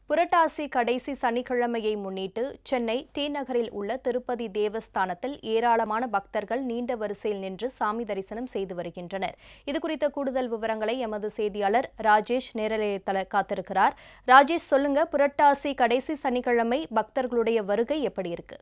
புரட்டாசி கடைசி சனிக்கிழமையை முன்னிட்டு சென்னை டி நகரில் உள்ள திருப்பதி தேவஸ்தானத்தில் ஏராளமான பக்தர்கள் நீண்ட வரிசையில் நின்று சாமி தரிசனம் செய்து வருகின்றனர் இதுகுறித்த கூடுதல் விவரங்களை எமது செய்தியாளர் ராஜேஷ் நேரலையத்தல காத்திருக்கிறார் ராஜேஷ் சொல்லுங்க புரட்டாசி கடைசி சனிக்கிழமை பக்தர்களுடைய வருகை எப்படி இருக்கு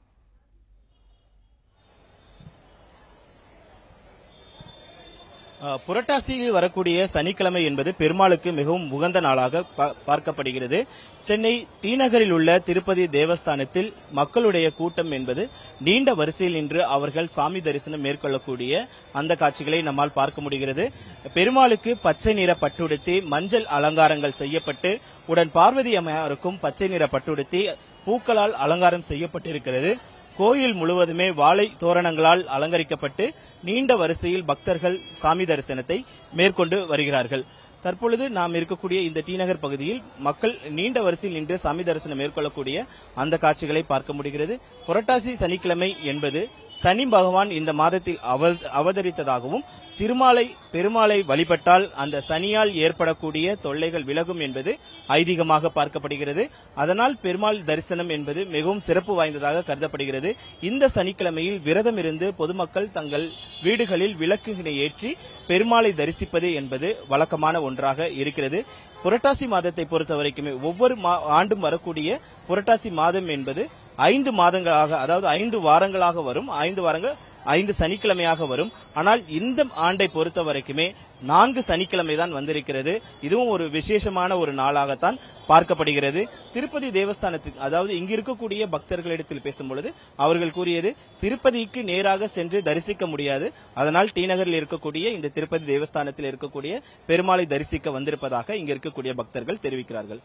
அஹ், புரட்டாசியில் வரக்கூடிய சனிக்கிழமை என்பது பெருமாளுக்கு மிகவும் உகந்த நாளாக பா- பார்க்கப்படுகிறது சென்னை டி நகரில் உள்ள திருப்பதி தேவஸ்தானத்தில் மக்களுடைய கூட்டம் என்பது நீண்ட வரிசையில் நின்று அவர்கள் சாமி தரிசனம் மேற்கொள்ளக்கூடிய அந்த காட்சிகளை நம்மால் பார்க்க முடிகிறது பெருமாளுக்கு பச்சை நிற பட்டுடுத்தி மஞ்சள் அலங்காரங்கள் செய்யப்பட்டு உடன் பார்வதி அம்மையாருக்கும் பச்சை நிற பட்டுடுத்தி பூக்களால் அலங்காரம் செய்யப்பட்டிருக்கிறது கோயில் முழுவதுமே வாழை தோரணங்களால் அலங்கரிக்கப்பட்டு நீண்ட வரிசையில் பக்தர்கள் சாமி தரிசனத்தை மேற்கொண்டு வருகிறார்கள் தற்பொழுது நாம் இருக்கக்கூடிய இந்த டி நகர் பகுதியில் மக்கள் நீண்ட வரிசையில் நின்று சாமி தரிசனம் மேற்கொள்ளக்கூடிய அந்த காட்சிகளை பார்க்க முடிகிறது புரட்டாசி சனிக்கிழமை என்பது சனி பகவான் இந்த மாதத்தில் அவ- அவதரித்ததாகவும் திருமாலை பெருமாளை வழிபட்டால் அந்த சனியால் ஏற்படக்கூடிய தொல்லைகள் விலகும் என்பது ஐதீகமாக பார்க்கப்படுகிறது அதனால் பெருமாள் தரிசனம் என்பது மிகவும் சிறப்பு வாய்ந்ததாக கருதப்படுகிறது இந்த சனிக்கிழமையில் விரதம் இருந்து பொதுமக்கள் தங்கள் வீடுகளில் விளக்குகளை ஏற்றி பெருமாளை தரிசிப்பது என்பது வழக்கமான ஒன்றாக இருக்கிறது புரட்டாசி மாதத்தை பொறுத்த வரைக்குமே ஒவ்வொரு மா- ஆண்டும் வரக்கூடிய புரட்டாசி மாதம் என்பது ஐந்து மாதங்களாக அதாவது ஐந்து வாரங்களாக வரும் ஐந்து வாரங்கள் ஐந்து சனிக்கிழமையாக வரும் ஆனால் இந்த ஆண்டை பொறுத்த வரைக்குமே நான்கு சனிக்கிழமை தான் வந்திருக்கிறது இதுவும் ஒரு விசேஷமான ஒரு நாளாகத்தான் பார்க்கப்படுகிறது திருப்பதி தேவஸ்தானத்துக்கு அதாவது இங்கு இருக்கக்கூடிய பக்தர்களிடத்தில் பேசும்பொழுது அவர்கள் கூறியது திருப்பதிக்கு நேராக சென்று தரிசிக்க முடியாது அதனால் டி நகரில் இருக்கக்கூடிய இந்த திருப்பதி தேவஸ்தானத்தில் இருக்கக்கூடிய பெருமாளை தரிசிக்க வந்திருப்பதாக இங்கு இருக்கக்கூடிய பக்தர்கள் தெரிவிக்கிறார்கள்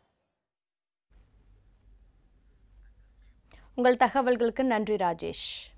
உங்கள் தகவல்களுக்கு நன்றி ராஜேஷ்